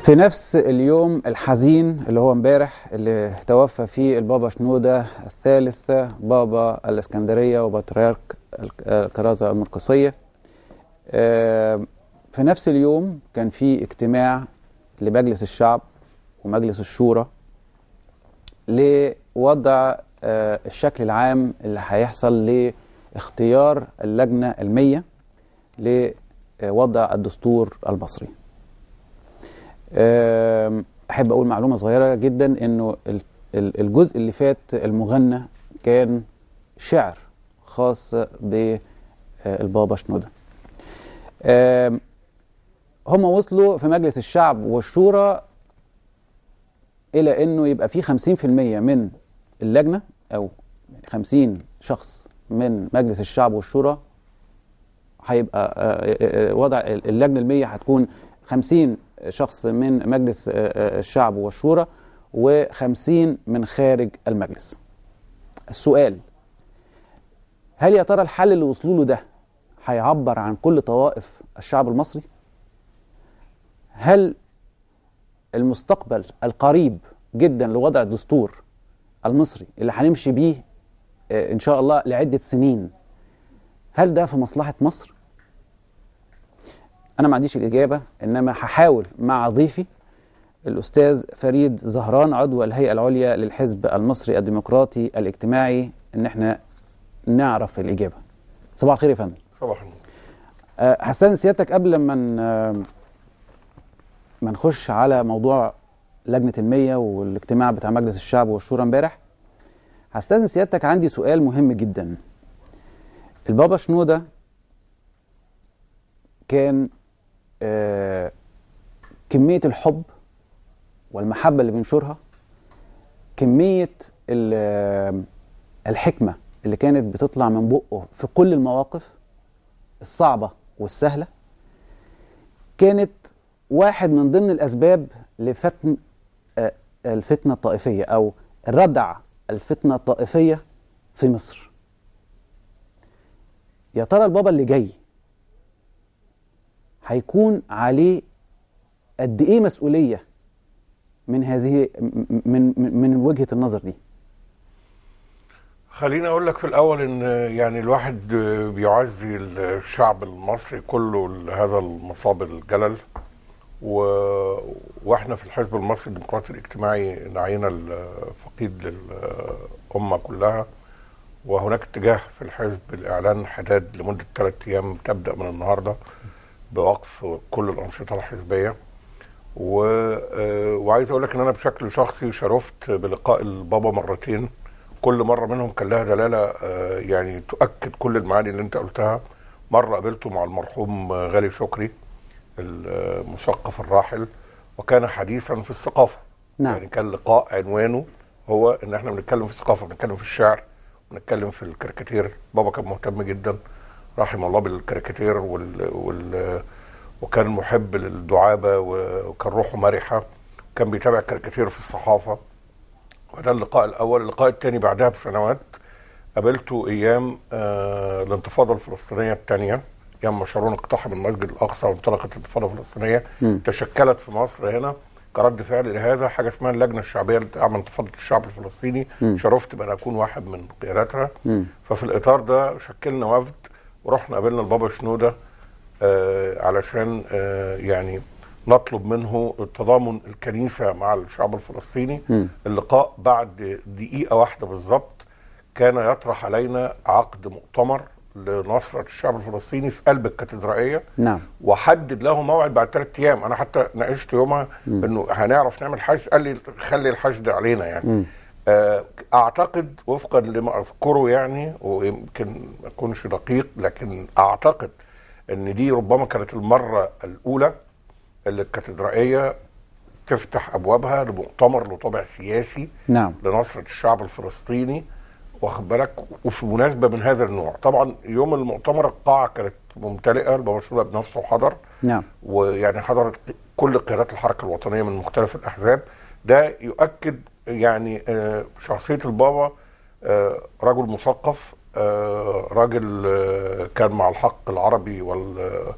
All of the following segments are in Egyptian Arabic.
في نفس اليوم الحزين اللي هو امبارح اللي توفى فيه البابا شنودة الثالث بابا الإسكندرية وبطريرك الكرازة المرقسية آه، في نفس اليوم كان في اجتماع لمجلس الشعب ومجلس الشورى لوضع آه، الشكل العام اللي هيحصل لاختيار اللجنة المية لوضع الدستور المصري آم، احب اقول معلومه صغيره جدا انه ال- ال- الجزء اللي فات المغنى كان شعر خاص بالبابا شنودة آم، هم وصلوا في مجلس الشعب والشورى الى انه يبقى في 50% من اللجنه او 50 شخص من مجلس الشعب والشورى هيبقى آه، آه، آه، وضع اللجنه المية هتكون 50 شخص من مجلس آه، آه، الشعب والشورى و50 من خارج المجلس. السؤال هل يا ترى الحل اللي وصلوا له ده هيعبر عن كل طوائف الشعب المصري؟ هل المستقبل القريب جدا لوضع الدستور المصري اللي هنمشي بيه آه، ان شاء الله لعده سنين هل ده في مصلحه مصر؟ انا ما عنديش الاجابه انما هحاول مع ضيفي الاستاذ فريد زهران عضو الهيئه العليا للحزب المصري الديمقراطي الاجتماعي ان احنا نعرف الاجابه. صباح الخير يا فندم. صباح النور أه، هستاذن سيادتك قبل ما ن- ما نخش على موضوع لجنه المية والاجتماع بتاع مجلس الشعب والشورى امبارح هستاذن سيادتك عندي سؤال مهم جدا. البابا شنوده كان آه، كمية الحب والمحبة اللي بينشرها كمية ال- آه، الحكمة اللي كانت بتطلع من بقه في كل المواقف الصعبة والسهلة كانت واحد من ضمن الأسباب لفتن آه، الفتنة الطائفية أو ردع الفتنة الطائفية في مصر يا ترى البابا اللي جاي هيكون عليه قد ايه مسؤوليه من هذه م- من من من وجهه النظر دي خليني اقول لك في الاول ان يعني الواحد بيعزي الشعب المصري كله لهذا المصاب الجلل و... واحنا في الحزب المصري الديمقراطي الاجتماعي نعينا الفقيد للامه كلها وهناك اتجاه في الحزب لاعلان حداد لمده ثلاث ايام تبدا من النهارده بوقف كل الانشطه الحزبيه و... آه، وعايز اقول لك ان انا بشكل شخصي شرفت بلقاء البابا مرتين كل مره منهم كان لها دلاله آه، يعني تؤكد كل المعاني اللي انت قلتها مره قابلته مع المرحوم آه، غالي شكري المثقف الراحل وكان حديثا في الثقافه نعم. يعني كان لقاء عنوانه هو ان احنا بنتكلم في الثقافه بنتكلم في الشعر بنتكلم في الكاريكاتير بابا كان مهتم جدا رحمه الله بالكاريكاتير وال, وال وكان محب للدعابه وكان روحه مرحه كان بيتابع الكاريكاتير في الصحافه وده اللقاء الاول اللقاء الثاني بعدها بسنوات قابلته ايام آه الانتفاضه الفلسطينيه الثانيه ايام ما شارون اقتحم المسجد الاقصى وانطلقت الانتفاضه الفلسطينيه مم. تشكلت في مصر هنا كرد فعل لهذا حاجه اسمها اللجنه الشعبيه لدعم انتفاضه الشعب الفلسطيني مم. شرفت بان اكون واحد من قياداتها مم. ففي الاطار ده شكلنا وفد ورحنا قابلنا البابا شنوده آه علشان آه يعني نطلب منه تضامن الكنيسه مع الشعب الفلسطيني مم. اللقاء بعد دقيقه واحده بالظبط كان يطرح علينا عقد مؤتمر لنصره الشعب الفلسطيني في قلب الكاتدرائيه نعم وحدد له موعد بعد ثلاث ايام انا حتى ناقشت يومها انه هنعرف نعمل حشد قال لي خلي الحشد علينا يعني مم. آه، اعتقد وفقا لما اذكره يعني ويمكن ما اكونش دقيق لكن اعتقد ان دي ربما كانت المره الاولى اللي الكاتدرائيه تفتح ابوابها لمؤتمر له طابع سياسي نعم لنصره الشعب الفلسطيني واخد بالك وفي مناسبه من هذا النوع طبعا يوم المؤتمر القاعه كانت ممتلئه البابا شنودة بنفسه حضر نعم ويعني حضرت كل قيادات الحركه الوطنيه من مختلف الاحزاب ده يؤكد يعني آه، شخصيه البابا آه، رجل مثقف آه، راجل آه، كان مع الحق العربي وال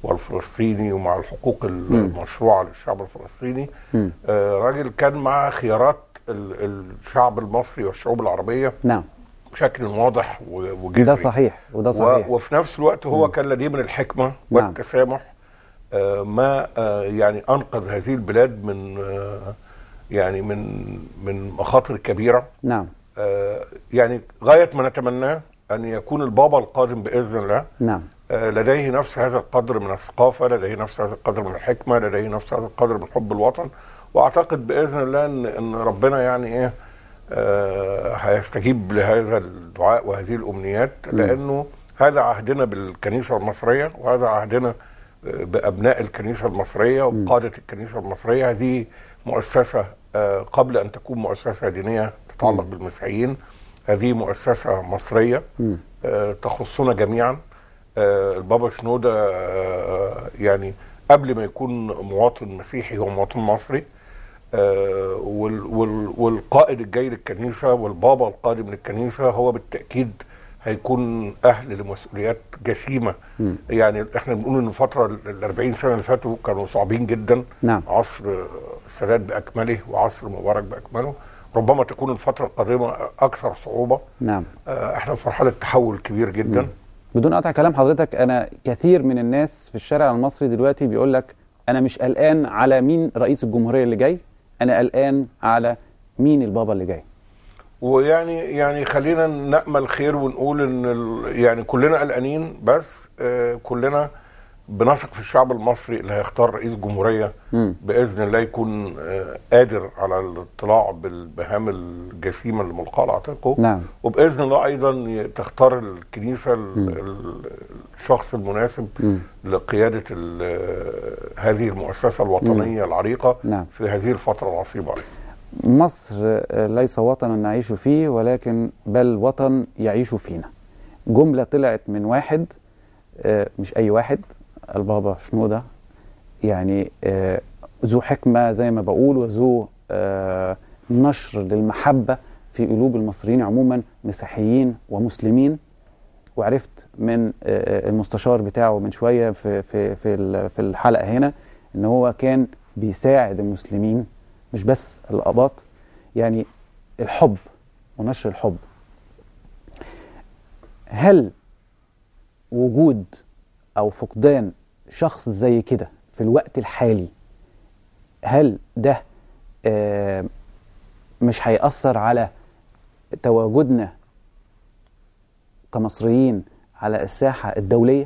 والفلسطيني ومع الحقوق المشروعه للشعب الفلسطيني مم. آه، راجل كان مع خيارات ال- الشعب المصري والشعوب العربيه نعم بشكل واضح و- وجذري ده صحيح وده صحيح و- وفي نفس الوقت هو كان لديه من الحكمه نعم. والتسامح آه، ما آه، يعني انقذ هذه البلاد من آه، يعني من من مخاطر كبيره نعم آه، يعني غايه ما نتمناه ان يكون البابا القادم باذن الله نعم آه، لديه نفس هذا القدر من الثقافه لديه نفس هذا القدر من الحكمه لديه نفس هذا القدر من حب الوطن واعتقد باذن الله ان ان ربنا يعني ايه آه، هيستجيب لهذا الدعاء وهذه الامنيات لانه هذا عهدنا بالكنيسه المصريه وهذا عهدنا آه، بابناء الكنيسه المصريه وبقاده الكنيسه المصريه هذه مؤسسه آه، قبل ان تكون مؤسسه دينيه تتعلق بالمسيحيين هذه مؤسسه مصريه مم. آه، تخصنا جميعا آه، البابا شنودة آه، يعني قبل ما يكون مواطن مسيحي هو مواطن مصري آه، وال- وال- والقائد الجاي للكنيسة والبابا القادم للكنيسة هو بالتأكيد هيكون أهل لمسؤوليات جسيمة مم. يعني احنا بنقول ان الفترة ال 40 سنة اللي فاتوا كانوا صعبين جدا نعم عصر السادات بأكمله وعصر مبارك بأكمله ربما تكون الفترة القادمة أكثر صعوبة نعم آه، احنا في مرحلة تحول كبير جدا مم. بدون قطع كلام حضرتك انا كثير من الناس في الشارع المصري دلوقتي بيقول لك انا مش قلقان على مين رئيس الجمهوريه اللي جاي انا قلقان على مين البابا اللي جاي ويعني يعني خلينا نأمل خير ونقول ان ال- يعني كلنا قلقانين بس آه، كلنا بنثق في الشعب المصري اللي هيختار رئيس جمهورية مم. بإذن الله يكون آه، قادر على الاطلاع بالمهام الجسيمة اللي ملقاة على عاتقه نعم وبإذن الله أيضا ي- تختار الكنيسة ال- مم. ال- الشخص المناسب مم. لقيادة ال- هذه المؤسسة الوطنية العريقة نعم في هذه الفترة العصيبة عليها. مصر آه، ليس وطنا نعيش فيه ولكن بل وطن يعيش فينا جملة طلعت من واحد آه، مش أي واحد البابا شنودة يعني آه، ذو حكمة زي ما بقول وذو آه، نشر للمحبة في قلوب المصريين عموما مسيحيين ومسلمين وعرفت من آه، المستشار بتاعه من شوية في في في ال- في الحلقة هنا ان هو كان بيساعد المسلمين مش بس الاباط يعني الحب ونشر الحب هل وجود او فقدان شخص زي كده في الوقت الحالي هل ده آه، مش هيأثر على تواجدنا كمصريين على الساحة الدولية؟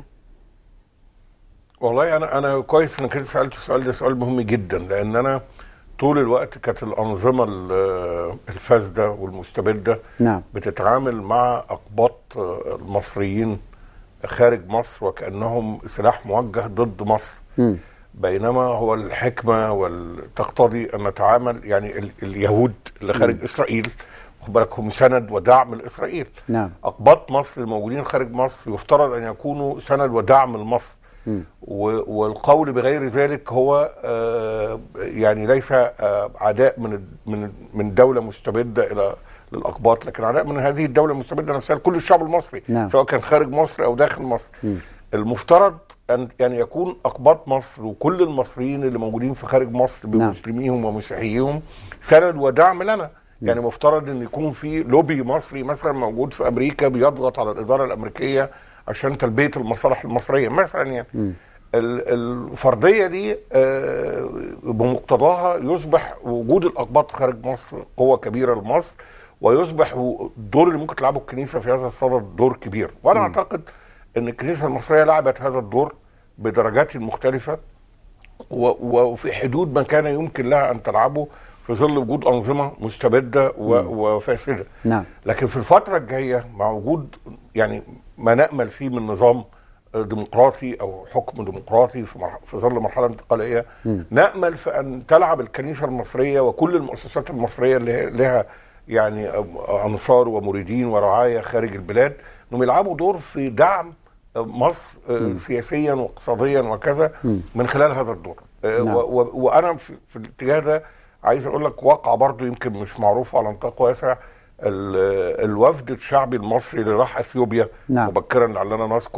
والله انا انا كويس انك انت سالت السؤال ده سؤال مهم جدا لان انا طول الوقت كانت الانظمه ال- الفاسده والمستبده نعم بتتعامل مع اقباط المصريين خارج مصر وكانهم سلاح موجه ضد مصر مم. بينما هو الحكمه والتقتضي ان نتعامل يعني ال- اليهود اللي خارج مم. اسرائيل خد بالك هم سند ودعم لاسرائيل نعم اقباط مصر الموجودين خارج مصر يفترض ان يكونوا سند ودعم لمصر مم. و- والقول بغير ذلك هو آه، يعني ليس آه، عداء من من من دوله مستبده الى للاقباط لكن عداء من هذه الدوله المستبده نفسها لكل الشعب المصري نعم. سواء كان خارج مصر او داخل مصر مم. المفترض ان يعني يكون اقباط مصر وكل المصريين اللي موجودين في خارج مصر نعم. بمسلميهم ومسيحيهم سند ودعم لنا يعني مفترض ان يكون في لوبي مصري مثلا موجود في امريكا بيضغط على الاداره الامريكيه عشان تلبيه المصالح المصريه مثلا يعني مم. ال- الفرضيه دي آه، بمقتضاها يصبح وجود الاقباط خارج مصر قوه كبيره لمصر ويصبح الدور اللي ممكن تلعبه الكنيسه في هذا الصدد دور كبير وانا اعتقد ان الكنيسه المصريه لعبت هذا الدور بدرجات مختلفه و- وفي حدود ما كان يمكن لها ان تلعبه في ظل وجود انظمه مستبده و- وفاسده نعم لكن في الفترة الجاية مع وجود يعني ما نأمل فيه من نظام ديمقراطي أو حكم ديمقراطي في, مرح في ظل مرحلة انتقالية مم. نأمل في أن تلعب الكنيسة المصرية وكل المؤسسات المصرية اللي هي- لها يعني أنصار ومريدين ورعاية خارج البلاد أنهم يلعبوا دور في دعم مصر آه، سياسيا واقتصاديا وكذا مم. من خلال هذا الدور آه، نعم. و- و- وأنا في, في الاتجاه ده عايز أقول لك واقع برضو يمكن مش معروف على نطاق واسع ال- الوفد الشعبي المصري اللي راح اثيوبيا نعم. مبكرا لعلنا نذكر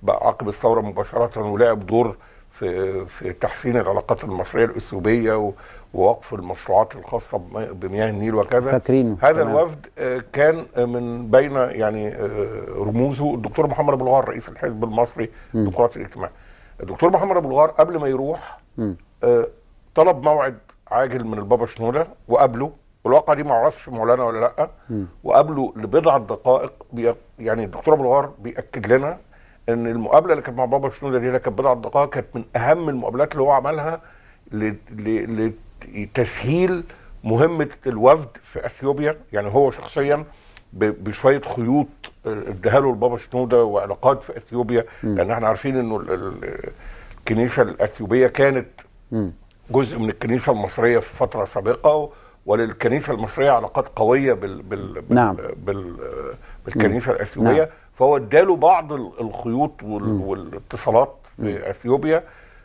بقى عقب الثوره مباشره ولعب دور في في تحسين العلاقات المصريه الاثيوبيه و- ووقف المشروعات الخاصه بم- بمياه النيل وكذا فاكرينه هذا تمام. الوفد آه، كان آه، من بين يعني آه، رموزه الدكتور محمد ابو الغار رئيس الحزب المصري الديمقراطي الاجتماعي الدكتور محمد ابو الغار قبل ما يروح مم. آه، طلب موعد عاجل من البابا شنوده وقابله والواقعه دي ما اعرفش مولانا ولا لا وقابله لبضع دقائق بي- يعني الدكتور ابو الغار بياكد لنا ان المقابله اللي كانت مع بابا شنوده دي اللي كانت بضع دقائق كانت من اهم المقابلات اللي هو عملها ل- ل- لتسهيل مهمه الوفد في اثيوبيا يعني هو شخصيا ب- بشويه خيوط آه، اداها له البابا شنوده وعلاقات في اثيوبيا لان احنا عارفين انه ال- ال- الكنيسه الاثيوبيه كانت مم. جزء من الكنيسه المصريه في فتره سابقه وللكنيسه المصريه علاقات قويه بال بال بال نعم. بال بالكنيسه الاثيوبيه نعم. فهو اداله بعض ال- الخيوط وال والاتصالات في اثيوبيا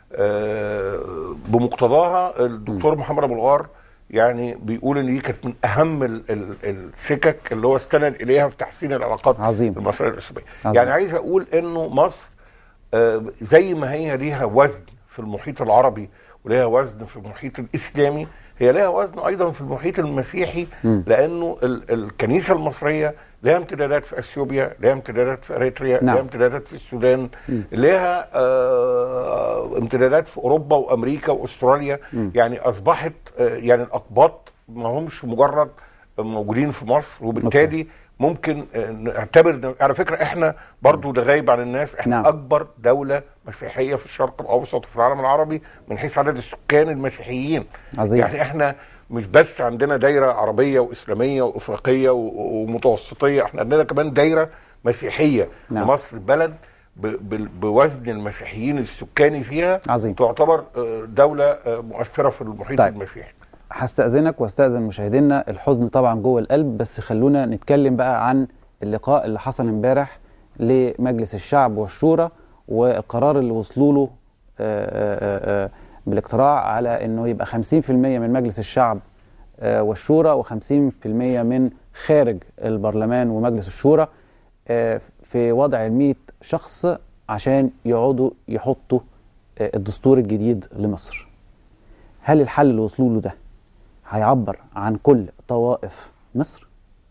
آه، بمقتضاها الدكتور محمد ابو الغار يعني بيقول ان دي كانت من اهم ال- ال- السكك اللي هو استند اليها في تحسين العلاقات عظيم. المصريه الاثيوبيه عظيم. يعني عايز اقول انه مصر آه، زي ما هي ليها وزن في المحيط العربي وليها وزن في المحيط الاسلامي هي ليها وزن ايضا في المحيط المسيحي لانه ال- الكنيسه المصريه لها امتدادات في اثيوبيا لها امتدادات في اريتريا نعم. لها امتدادات في السودان لها آه، امتدادات في اوروبا وامريكا واستراليا يعني اصبحت آه، يعني الاقباط ما همش مجرد موجودين في مصر وبالتالي ممكن آه، نعتبر على فكره احنا برضو ده غايب عن الناس احنا نعم. نعم. اكبر دوله مسيحيه في الشرق الاوسط وفي العالم العربي من حيث عدد السكان المسيحيين عظيم. يعني احنا مش بس عندنا دايره عربيه واسلاميه وافريقيه و- ومتوسطيه احنا عندنا كمان دايره مسيحيه نعم. مصر بلد ب- ب- بوزن المسيحيين السكاني فيها عظيم. تعتبر آه، دوله آه، مؤثره في المحيط طيب. المسيحي هستأذنك واستأذن مشاهدينا الحزن طبعا جوه القلب بس خلونا نتكلم بقى عن اللقاء اللي حصل امبارح لمجلس الشعب والشورى والقرار اللي وصلوا له آه، آه، آه، بالاقتراع على انه يبقى 50% من مجلس الشعب آه، والشورى و50% من خارج البرلمان ومجلس الشورى آه، في وضع ال 100 شخص عشان يقعدوا يحطوا آه، الدستور الجديد لمصر. هل الحل اللي وصلوا له ده هيعبر عن كل طوائف مصر؟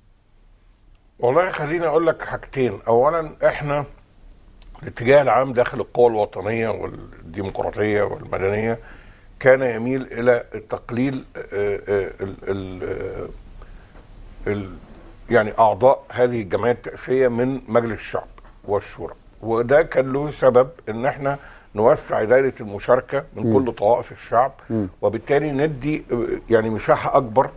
والله خليني اقول لك حاجتين اولا احنا الاتجاه العام داخل القوى الوطنيه والديمقراطيه والمدنيه كان يميل الى تقليل آه، آه، ال ال آه، ال يعني اعضاء هذه الجمعيه التاسيسيه من مجلس الشعب والشورى وده كان له سبب ان احنا نوسع دائره المشاركه من كل طوائف الشعب وبالتالي ندي آه، يعني مساحه اكبر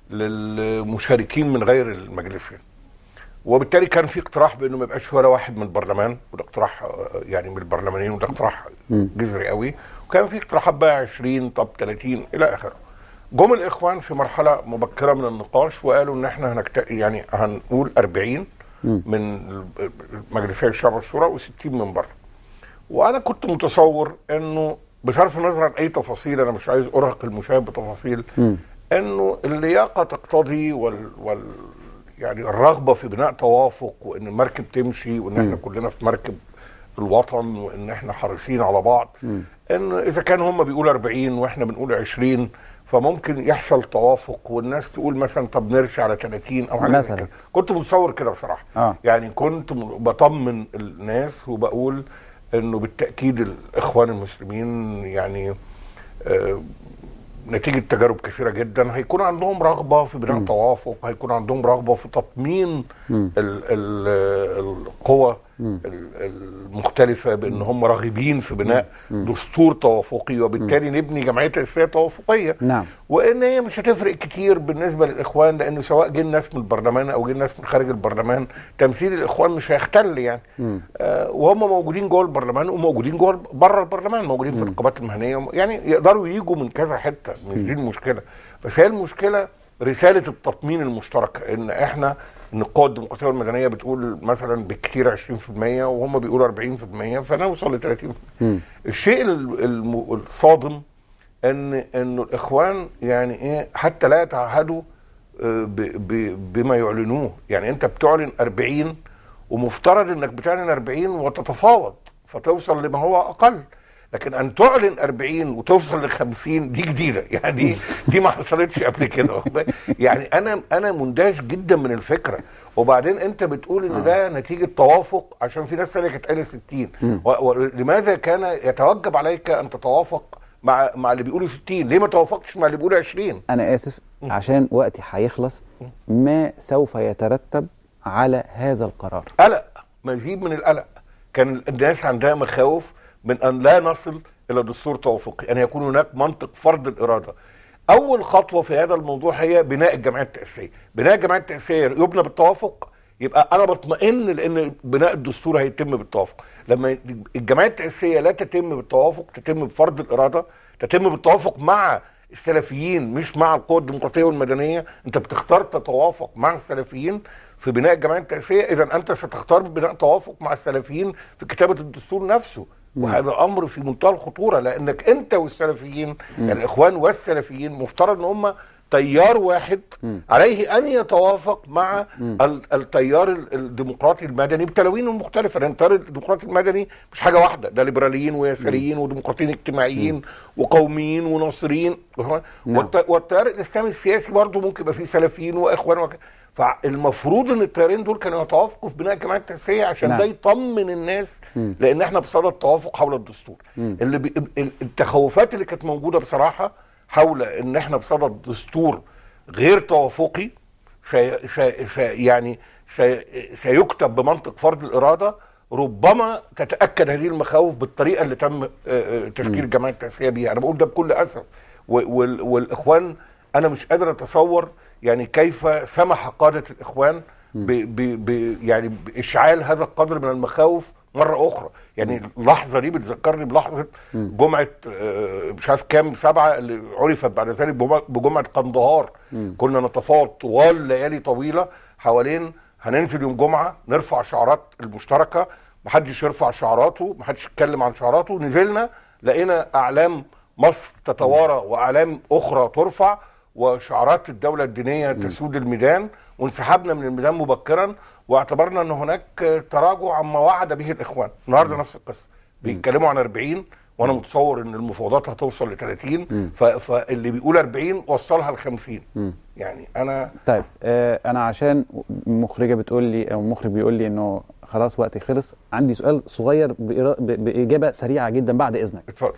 للمشاركين من غير المجلسين وبالتالي كان في اقتراح بانه ما يبقاش ولا واحد من البرلمان وده اقتراح آه، يعني من البرلمانيين وده اقتراح جذري قوي وكان في اقتراحات بقى 20 طب 30 الى اخره جم الاخوان في مرحله مبكره من النقاش وقالوا ان احنا هنكت... يعني هنقول 40 من مجلسي الشعب والشورى و60 من بره وانا كنت متصور انه بصرف النظر عن اي تفاصيل انا مش عايز ارهق المشاهد بتفاصيل انه اللياقه تقتضي وال, وال يعني الرغبه في بناء توافق وان المركب تمشي وان احنا كلنا في مركب الوطن وان احنا حريصين على بعض ان اذا كان هم بيقولوا 40 واحنا بنقول 20 فممكن يحصل توافق والناس تقول مثلا طب نرسي على 30 او حاجه زي مثلاً. كده كنت متصور كده بصراحه آه. يعني كنت م- بطمن الناس وبقول انه بالتاكيد الاخوان المسلمين يعني آه، نتيجه تجارب كثيره جدا هيكون عندهم رغبه في بناء توافق هيكون عندهم رغبه في تطمين ال ال القوى ال- المختلفه بان هم راغبين في بناء دستور توافقي وبالتالي نبني جمعيه تاسيسيه توافقيه نعم. وان هي مش هتفرق كتير بالنسبه للاخوان لان سواء جه الناس من البرلمان او جه الناس من خارج البرلمان تمثيل الاخوان مش هيختل يعني آه وهم موجودين جوه البرلمان وموجودين جوه بره البرلمان موجودين في النقابات المهنيه يعني يقدروا يجوا من كذا حته مش دي المشكله بس هي المشكله رساله التطمين المشتركه ان احنا ان القوى الديمقراطيه والمدنيه بتقول مثلا بالكثير 20% وهم بيقولوا 40% فنوصل ل 30% الشيء ال- الم- الصادم ان انه الاخوان يعني ايه حتى لا يتعهدوا آه، ب- ب- بما يعلنوه يعني انت بتعلن 40 ومفترض انك بتعلن 40 وتتفاوض فتوصل لما هو اقل لكن ان تعلن 40 وتوصل ل 50 دي جديده يعني دي دي ما حصلتش قبل كده يعني انا انا مندهش جدا من الفكره وبعدين انت بتقول ان ده نتيجه توافق عشان في ناس ثانيه كانت قايله 60 ولماذا كان يتوجب عليك ان تتوافق مع مع اللي بيقولوا 60 ليه ما توافقتش مع اللي بيقولوا 20 انا اسف عشان وقتي هيخلص ما سوف يترتب على هذا القرار قلق مزيد من القلق كان الناس عندها مخاوف من ان لا نصل الى دستور توافقي ان يكون هناك منطق فرض الاراده اول خطوه في هذا الموضوع هي بناء الجمعيه التاسيسيه بناء الجمعيه التاسيسيه يبنى بالتوافق يبقى انا بطمئن لان بناء الدستور هيتم بالتوافق لما الجمعيه التاسيسيه لا تتم بالتوافق تتم بفرض الاراده تتم بالتوافق مع السلفيين مش مع القوى الديمقراطيه والمدنيه انت بتختار تتوافق مع السلفيين في بناء الجمعيه التاسيسيه اذا انت ستختار بناء توافق مع السلفيين في كتابه الدستور نفسه وهذا امر في منتهى الخطوره لانك انت والسلفيين الاخوان والسلفيين مفترض ان هم تيار واحد عليه ان يتوافق مع التيار الديمقراطي المدني بتلاوينه المختلفه لان التيار الديمقراطي المدني مش حاجه واحده ده ليبراليين ويساريين وديمقراطيين اجتماعيين وقوميين وناصريين والتيار الاسلامي السياسي برضه ممكن يبقى فيه سلفيين واخوان وكذا فالمفروض ان التيارين دول كانوا يتوافقوا في بناء الجمعيه التاسيسيه عشان نعم. ده يطمن الناس م. لان احنا بصدد التوافق حول الدستور م. اللي بي... التخوفات اللي كانت موجوده بصراحه حول ان احنا بصدد دستور غير توافقي سي... سي... سي... يعني سي... سيكتب بمنطق فرض الاراده ربما تتاكد هذه المخاوف بالطريقه اللي تم تشكيل الجمعيه التاسيسيه بيها انا بقول ده بكل اسف وال... والاخوان انا مش قادر اتصور يعني كيف سمح قادة الإخوان ب ب ب يعني بإشعال هذا القدر من المخاوف مرة أخرى يعني اللحظة دي بتذكرني بلحظة جمعة مش عارف كام سبعة اللي عرفت بعد ذلك بجمعة قندهار كنا نتفاوض طوال ليالي طويلة حوالين هننزل يوم جمعة نرفع شعارات المشتركة محدش يرفع شعاراته محدش يتكلم عن شعاراته نزلنا لقينا أعلام مصر تتوارى وأعلام أخرى ترفع وشعارات الدولة الدينية تسود الميدان وانسحبنا من الميدان مبكرا واعتبرنا ان هناك تراجع عما وعد به الاخوان النهارده نفس القصه بيتكلموا عن 40 وانا متصور ان المفاوضات هتوصل ل 30 فاللي بيقول 40 وصلها ل 50 يعني انا طيب آه انا عشان مخرجه بتقول لي او مخرج بيقول لي انه خلاص وقتي خلص عندي سؤال صغير باجابه سريعه جدا بعد اذنك اتفضل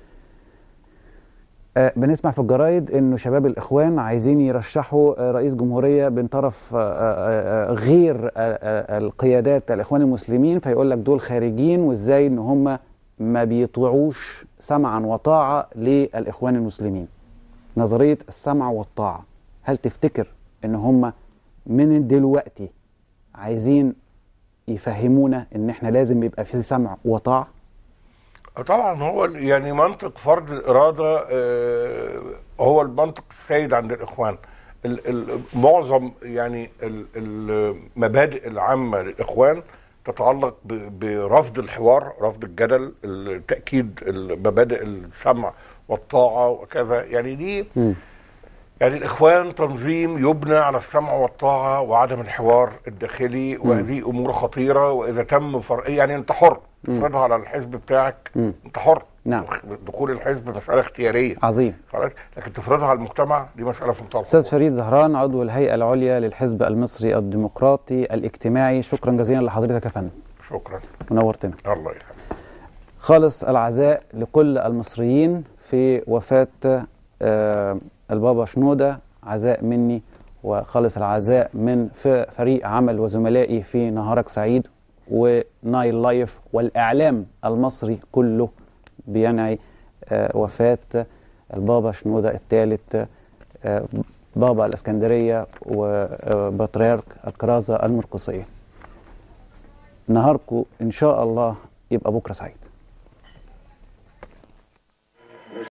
بنسمع في الجرايد انه شباب الاخوان عايزين يرشحوا رئيس جمهوريه من طرف غير القيادات الاخوان المسلمين فيقول لك دول خارجين وازاي ان هم ما بيطيعوش سمعا وطاعه للاخوان المسلمين. نظريه السمع والطاعه هل تفتكر ان هم من دلوقتي عايزين يفهمونا ان احنا لازم يبقى في سمع وطاعه؟ طبعا هو يعني منطق فرض الاراده هو المنطق السيد عند الاخوان معظم يعني المبادئ العامه للاخوان تتعلق برفض الحوار رفض الجدل تاكيد مبادئ السمع والطاعه وكذا يعني دي م. يعني الاخوان تنظيم يبنى على السمع والطاعه وعدم الحوار الداخلي وهذه امور خطيره واذا تم فر... يعني انت حر تفرضها على الحزب بتاعك مم. انت حر نعم. دخول الحزب مساله اختياريه عظيم خلاص لكن تفرضها على المجتمع دي مساله في منتهى استاذ فريد زهران عضو الهيئه العليا للحزب المصري الديمقراطي الاجتماعي شكرا جزيلا لحضرتك يا فندم شكرا ونورتنا الله يرحمك خالص العزاء لكل المصريين في وفاه آه البابا شنودة عزاء مني وخالص العزاء من فريق عمل وزملائي في نهارك سعيد ونايل لايف والإعلام المصري كله بينعي وفاة البابا شنودة الثالث بابا الإسكندرية وبطريرك الكرازة المرقصية نهاركم إن شاء الله يبقى بكرة سعيد